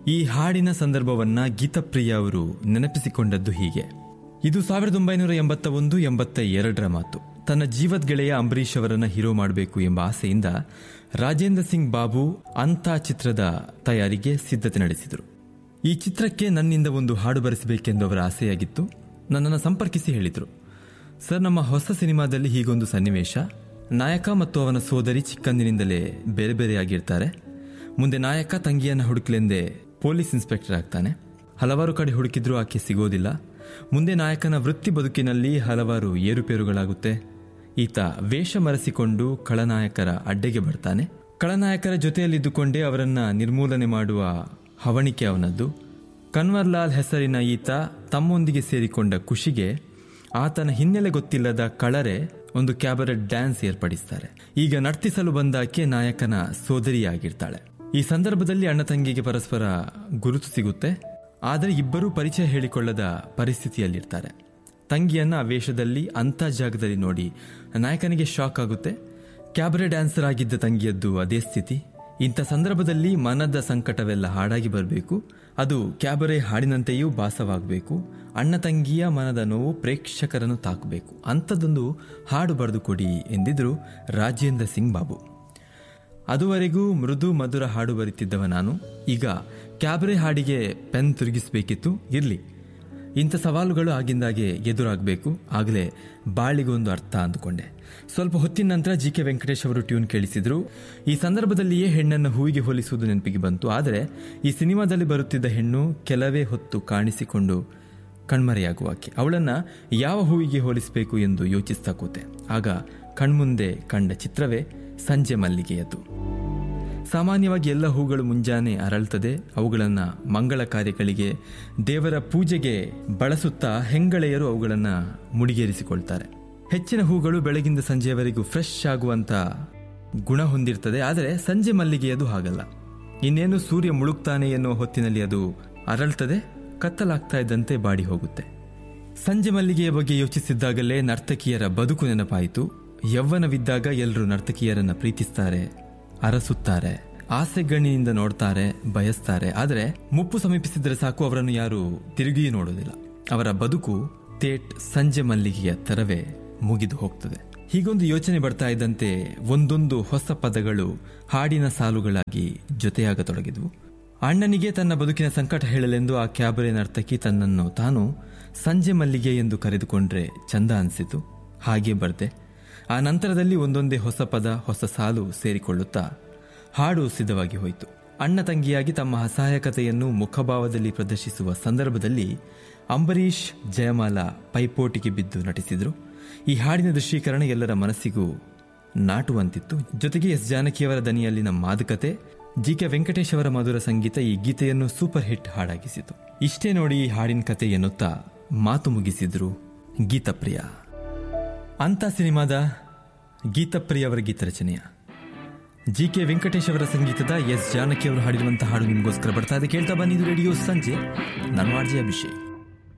ಈ ಹಾಡಿನ ಸಂದರ್ಭವನ್ನ ಗೀತಪ್ರಿಯ ಅವರು ನೆನಪಿಸಿಕೊಂಡದ್ದು ಹೀಗೆ ಇದು ಸಾವಿರದ ಒಂಬೈನೂರ ಎಂಬತ್ತ ಒಂದು ಎಂಬತ್ತ ಎರಡರ ಮಾತು ತನ್ನ ಜೀವದ್ ಗೆಳೆಯ ಅಂಬರೀಷ್ ಅವರನ್ನ ಹೀರೋ ಮಾಡಬೇಕು ಎಂಬ ಆಸೆಯಿಂದ ರಾಜೇಂದ್ರ ಸಿಂಗ್ ಬಾಬು ಅಂತ ಚಿತ್ರದ ತಯಾರಿಗೆ ಸಿದ್ಧತೆ ನಡೆಸಿದರು ಈ ಚಿತ್ರಕ್ಕೆ ನನ್ನಿಂದ ಒಂದು ಹಾಡು ಬರೆಸಬೇಕೆಂದು ಅವರ ಆಸೆಯಾಗಿತ್ತು ನನ್ನನ್ನು ಸಂಪರ್ಕಿಸಿ ಹೇಳಿದರು ಸರ್ ನಮ್ಮ ಹೊಸ ಸಿನಿಮಾದಲ್ಲಿ ಹೀಗೊಂದು ಸನ್ನಿವೇಶ ನಾಯಕ ಮತ್ತು ಅವನ ಸೋದರಿ ಚಿಕ್ಕಂದಿನಿಂದಲೇ ಬೇರೆ ಬೇರೆಯಾಗಿರ್ತಾರೆ ಮುಂದೆ ನಾಯಕ ತಂಗಿಯನ್ನ ಹುಡುಕ್ಲೆಂದೇ ಪೊಲೀಸ್ ಇನ್ಸ್ಪೆಕ್ಟರ್ ಆಗ್ತಾನೆ ಹಲವಾರು ಕಡೆ ಹುಡುಕಿದ್ರೂ ಆಕೆ ಸಿಗೋದಿಲ್ಲ ಮುಂದೆ ನಾಯಕನ ವೃತ್ತಿ ಬದುಕಿನಲ್ಲಿ ಹಲವಾರು ಏರುಪೇರುಗಳಾಗುತ್ತೆ ಈತ ವೇಷ ಮರೆಸಿಕೊಂಡು ಖಳನಾಯಕರ ಅಡ್ಡೆಗೆ ಬರ್ತಾನೆ ಖಳನಾಯಕರ ಜೊತೆಯಲ್ಲಿದ್ದುಕೊಂಡೇ ಅವರನ್ನ ನಿರ್ಮೂಲನೆ ಮಾಡುವ ಹವಣಿಕೆ ಅವನದ್ದು ಕನ್ವರ್ಲಾಲ್ ಹೆಸರಿನ ಈತ ತಮ್ಮೊಂದಿಗೆ ಸೇರಿಕೊಂಡ ಖುಷಿಗೆ ಆತನ ಹಿನ್ನೆಲೆ ಗೊತ್ತಿಲ್ಲದ ಕಳರೆ ಒಂದು ಕ್ಯಾಬರೆಟ್ ಡ್ಯಾನ್ಸ್ ಏರ್ಪಡಿಸ್ತಾರೆ ಈಗ ನರ್ತಿಸಲು ಬಂದಾಕೆ ನಾಯಕನ ಸೋದರಿಯಾಗಿರ್ತಾಳೆ ಈ ಸಂದರ್ಭದಲ್ಲಿ ಅಣ್ಣ ತಂಗಿಗೆ ಪರಸ್ಪರ ಗುರುತು ಸಿಗುತ್ತೆ ಆದರೆ ಇಬ್ಬರೂ ಪರಿಚಯ ಹೇಳಿಕೊಳ್ಳದ ಪರಿಸ್ಥಿತಿಯಲ್ಲಿರ್ತಾರೆ ತಂಗಿಯನ್ನ ಆ ವೇಷದಲ್ಲಿ ಅಂಥ ಜಾಗದಲ್ಲಿ ನೋಡಿ ನಾಯಕನಿಗೆ ಶಾಕ್ ಆಗುತ್ತೆ ಕ್ಯಾಬರೆ ಡ್ಯಾನ್ಸರ್ ಆಗಿದ್ದ ತಂಗಿಯದ್ದು ಅದೇ ಸ್ಥಿತಿ ಇಂಥ ಸಂದರ್ಭದಲ್ಲಿ ಮನದ ಸಂಕಟವೆಲ್ಲ ಹಾಡಾಗಿ ಬರಬೇಕು ಅದು ಕ್ಯಾಬರೆ ಹಾಡಿನಂತೆಯೂ ಭಾಸವಾಗಬೇಕು ಅಣ್ಣ ತಂಗಿಯ ಮನದ ನೋವು ಪ್ರೇಕ್ಷಕರನ್ನು ತಾಕಬೇಕು ಅಂಥದ್ದೊಂದು ಹಾಡು ಬರೆದು ಕೊಡಿ ಎಂದಿದ್ರು ರಾಜೇಂದ್ರ ಸಿಂಗ್ ಬಾಬು ಅದುವರೆಗೂ ಮೃದು ಮಧುರ ಹಾಡು ಬರೀತಿದ್ದವ ನಾನು ಈಗ ಕ್ಯಾಬರೆ ಹಾಡಿಗೆ ಪೆನ್ ತಿರುಗಿಸಬೇಕಿತ್ತು ಇರಲಿ ಇಂಥ ಸವಾಲುಗಳು ಆಗಿಂದಾಗೆ ಎದುರಾಗಬೇಕು ಆಗಲೇ ಬಾಳಿಗೊಂದು ಅರ್ಥ ಅಂದುಕೊಂಡೆ ಸ್ವಲ್ಪ ಹೊತ್ತಿನ ನಂತರ ಜಿ ಕೆ ವೆಂಕಟೇಶ್ ಅವರು ಟ್ಯೂನ್ ಕೇಳಿಸಿದ್ರು ಈ ಸಂದರ್ಭದಲ್ಲಿಯೇ ಹೆಣ್ಣನ್ನು ಹೂವಿಗೆ ಹೋಲಿಸುವುದು ನೆನಪಿಗೆ ಬಂತು ಆದರೆ ಈ ಸಿನಿಮಾದಲ್ಲಿ ಬರುತ್ತಿದ್ದ ಹೆಣ್ಣು ಕೆಲವೇ ಹೊತ್ತು ಕಾಣಿಸಿಕೊಂಡು ಕಣ್ಮರೆಯಾಗುವಾಕೆ ಅವಳನ್ನ ಯಾವ ಹೂವಿಗೆ ಹೋಲಿಸಬೇಕು ಎಂದು ಯೋಚಿಸ್ತಾ ಕೂತೆ ಆಗ ಕಣ್ಮುಂದೆ ಕಂಡ ಚಿತ್ರವೇ ಸಂಜೆ ಮಲ್ಲಿಗೆಯದು ಸಾಮಾನ್ಯವಾಗಿ ಎಲ್ಲ ಹೂಗಳು ಮುಂಜಾನೆ ಅರಳ್ತದೆ ಅವುಗಳನ್ನು ಮಂಗಳ ಕಾರ್ಯಗಳಿಗೆ ದೇವರ ಪೂಜೆಗೆ ಬಳಸುತ್ತಾ ಹೆಂಗಳೆಯರು ಅವುಗಳನ್ನು ಮುಡಿಗೇರಿಸಿಕೊಳ್ತಾರೆ ಹೆಚ್ಚಿನ ಹೂಗಳು ಬೆಳಗಿಂದ ಸಂಜೆಯವರೆಗೂ ಫ್ರೆಶ್ ಆಗುವಂತ ಗುಣ ಹೊಂದಿರ್ತದೆ ಆದರೆ ಸಂಜೆ ಮಲ್ಲಿಗೆಯದು ಹಾಗಲ್ಲ ಇನ್ನೇನು ಸೂರ್ಯ ಮುಳುಗ್ತಾನೆ ಎನ್ನುವ ಹೊತ್ತಿನಲ್ಲಿ ಅದು ಅರಳ್ತದೆ ಕತ್ತಲಾಗ್ತಾ ಇದ್ದಂತೆ ಬಾಡಿ ಹೋಗುತ್ತೆ ಸಂಜೆ ಮಲ್ಲಿಗೆಯ ಬಗ್ಗೆ ಯೋಚಿಸಿದ್ದಾಗಲೇ ನರ್ತಕಿಯರ ಬದುಕು ನೆನಪಾಯಿತು ಯೌವನವಿದ್ದಾಗ ಎಲ್ಲರೂ ನರ್ತಕಿಯರನ್ನ ಪ್ರೀತಿಸ್ತಾರೆ ಅರಸುತ್ತಾರೆ ಆಸೆಗಣ್ಣಿನಿಂದ ನೋಡ್ತಾರೆ ಬಯಸ್ತಾರೆ ಆದರೆ ಮುಪ್ಪು ಸಮೀಪಿಸಿದ್ರೆ ಸಾಕು ಅವರನ್ನು ಯಾರು ತಿರುಗಿಯೂ ನೋಡೋದಿಲ್ಲ ಅವರ ಬದುಕು ತೇಟ್ ಸಂಜೆ ಮಲ್ಲಿಗೆಯ ತರವೇ ಮುಗಿದು ಹೋಗ್ತದೆ ಹೀಗೊಂದು ಯೋಚನೆ ಬರ್ತಾ ಇದ್ದಂತೆ ಒಂದೊಂದು ಹೊಸ ಪದಗಳು ಹಾಡಿನ ಸಾಲುಗಳಾಗಿ ಜೊತೆಯಾಗತೊಡಗಿದ್ವು ಅಣ್ಣನಿಗೆ ತನ್ನ ಬದುಕಿನ ಸಂಕಟ ಹೇಳಲೆಂದು ಆ ಕ್ಯಾಬರೆ ನರ್ತಕಿ ತನ್ನನ್ನು ತಾನು ಸಂಜೆ ಮಲ್ಲಿಗೆ ಎಂದು ಕರೆದುಕೊಂಡ್ರೆ ಚಂದ ಅನಿಸಿತು ಹಾಗೆ ಬರ್ದೆ ಆ ನಂತರದಲ್ಲಿ ಒಂದೊಂದೇ ಹೊಸ ಪದ ಹೊಸ ಸಾಲು ಸೇರಿಕೊಳ್ಳುತ್ತಾ ಹಾಡು ಸಿದ್ಧವಾಗಿ ಹೋಯಿತು ಅಣ್ಣ ತಂಗಿಯಾಗಿ ತಮ್ಮ ಅಸಹಾಯಕತೆಯನ್ನು ಮುಖಭಾವದಲ್ಲಿ ಪ್ರದರ್ಶಿಸುವ ಸಂದರ್ಭದಲ್ಲಿ ಅಂಬರೀಷ್ ಜಯಮಾಲ ಪೈಪೋಟಿಗೆ ಬಿದ್ದು ನಟಿಸಿದ್ರು ಈ ಹಾಡಿನ ದೃಶ್ಯೀಕರಣ ಎಲ್ಲರ ಮನಸ್ಸಿಗೂ ನಾಟುವಂತಿತ್ತು ಜೊತೆಗೆ ಎಸ್ ಜಾನಕಿಯವರ ದನಿಯಲ್ಲಿನ ಮಾದಕತೆ ಜಿ ಕೆ ವೆಂಕಟೇಶ್ ಅವರ ಮಧುರ ಸಂಗೀತ ಈ ಗೀತೆಯನ್ನು ಸೂಪರ್ ಹಿಟ್ ಹಾಡಾಗಿಸಿತು ಇಷ್ಟೇ ನೋಡಿ ಈ ಹಾಡಿನ ಕತೆ ಎನ್ನುತ್ತಾ ಮಾತು ಮುಗಿಸಿದ್ರು ಗೀತಪ್ರಿಯ ಅಂತ ಸಿನಿಮಾದ ಗೀತಪ್ರಿಯ ಅವರ ಗೀತರಚನೆಯ ಜಿ ಕೆ ವೆಂಕಟೇಶ್ ಅವರ ಸಂಗೀತದ ಎಸ್ ಜಾನಕಿ ಅವರು ಹಾಡಿರುವಂತಹ ಹಾಡು ನಿಮಗೋಸ್ಕರ ಬರ್ತಾ ಇದೆ ಕೇಳ್ತಾ ಬನ್ನಿದ್ದು ರೇಡಿಯೋ ಸಂಜೆ ನಾನು ಆರ್ಜೆ ಅಭಿಷೇಕ್